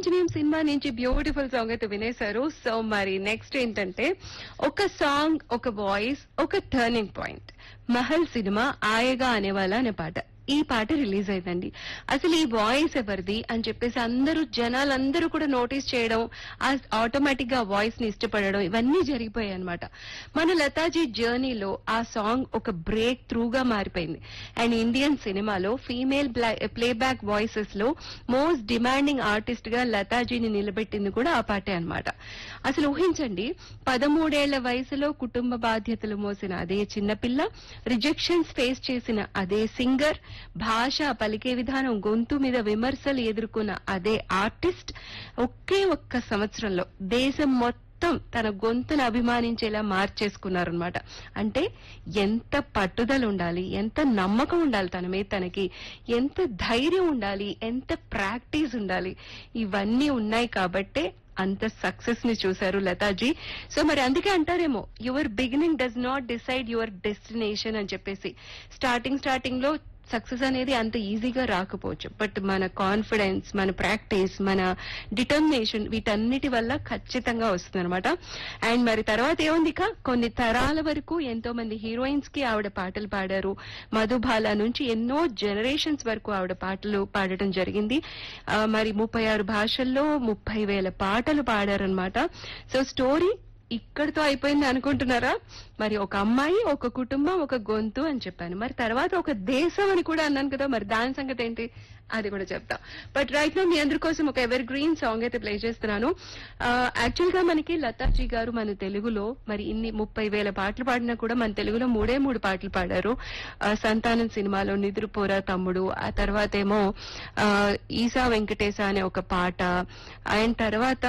ఆంజనేయం సినిమా నుంచి beautiful song అయితే వినేశారు సో మరి నెక్స్ట్ ఏంటంటే ఒక సాంగ్ ఒక వాయిస్ ఒక టర్నింగ్ పాయింట్ మహల్ సినిమా ఆయగా అనేవాళ్ళ అనే పాట ఈ పాట రిలీజ్ అయిందండి అసలు ఈ వాయిస్ ఎవరిది అని చెప్పేసి అందరూ జనాలందరూ కూడా నోటీస్ చేయడం ఆటోమేటిక్ గా వాయిస్ ని ఇష్టపడడం ఇవన్నీ జరిగిపోయాయి అనమాట మన లతాజీ జర్నీలో ఆ సాంగ్ ఒక బ్రేక్ త్రూగా మారిపోయింది అండ్ ఇండియన్ సినిమాలో ఫీమేల్ ప్లేబ్యాక్ వాయిసెస్ లో మోస్ట్ డిమాండింగ్ ఆర్టిస్ట్ గా లతాజీని నిలబెట్టింది కూడా ఆ పాటే అన్నమాట అసలు ఊహించండి పదమూడేళ్ల వయసులో కుటుంబ బాధ్యతలు మోసిన అదే చిన్నపిల్ల రిజెక్షన్స్ ఫేస్ చేసిన అదే సింగర్ భాష పలికే విధానం గొంతు మీద విమర్శలు ఎదుర్కొన్న అదే ఆర్టిస్ట్ ఒకే ఒక్క సంవత్సరంలో దేశం మొత్తం తన గొంతును అభిమానించేలా మార్చేసుకున్నారనమాట అంటే ఎంత పట్టుదల ఉండాలి ఎంత నమ్మకం ఉండాలి తన మీద తనకి ఎంత ధైర్యం ఉండాలి ఎంత ప్రాక్టీస్ ఉండాలి ఇవన్నీ ఉన్నాయి కాబట్టే అంత సక్సెస్ ని చూశారు లతాజీ సో మరి అందుకే అంటారేమో your beginning does not decide your destination అని చెప్పేసి స్టార్టింగ్ స్టార్టింగ్ లో సక్సెస్ అనేది అంత ఈజీగా రాకపోవచ్చు బట్ మన కాన్ఫిడెన్స్ మన ప్రాక్టీస్ మన డిటర్మినేషన్ వీటన్నిటి వల్ల ఖచ్చితంగా వస్తుంది అనమాట అండ్ మరి తర్వాత ఏముంది ఇక కొన్ని తరాల వరకు ఎంతో మంది హీరోయిన్స్ కి ఆవిడ పాటలు పాడారు మధుబాల నుంచి ఎన్నో జనరేషన్స్ వరకు ఆవిడ పాటలు పాడటం జరిగింది ఆ, మరి ముప్పై ఆరు భాషల్లో ముప్పై వేల పాటలు పాడారనమాట సో స్టోరీ ఇక్కడితో అయిపోయింది అనుకుంటున్నారా మరి ఒక అమ్మాయి ఒక కుటుంబం ఒక గొంతు అని చెప్పాను మరి తర్వాత ఒక దేశం అని కూడా అన్నాను కదా మరి దాని సంగతి ఏంటి అది కూడా చెప్తా బట్ రైట్ నో మీ అందరి కోసం ఒక ఎవర్ గ్రీన్ సాంగ్ అయితే ప్లే చేస్తున్నాను యాక్చువల్ గా మనకి లతాజీ గారు మన తెలుగులో మరి ఇన్ని ముప్పై వేల పాటలు పాడినా కూడా మన తెలుగులో మూడే మూడు పాటలు పాడారు ఆ, సంతానం సినిమాలో నిద్రపోరా తమ్ముడు ఆ తర్వాత ఏమో ఆ, ఈసా వెంకటేశ అనే ఒక పాట ఆయన తర్వాత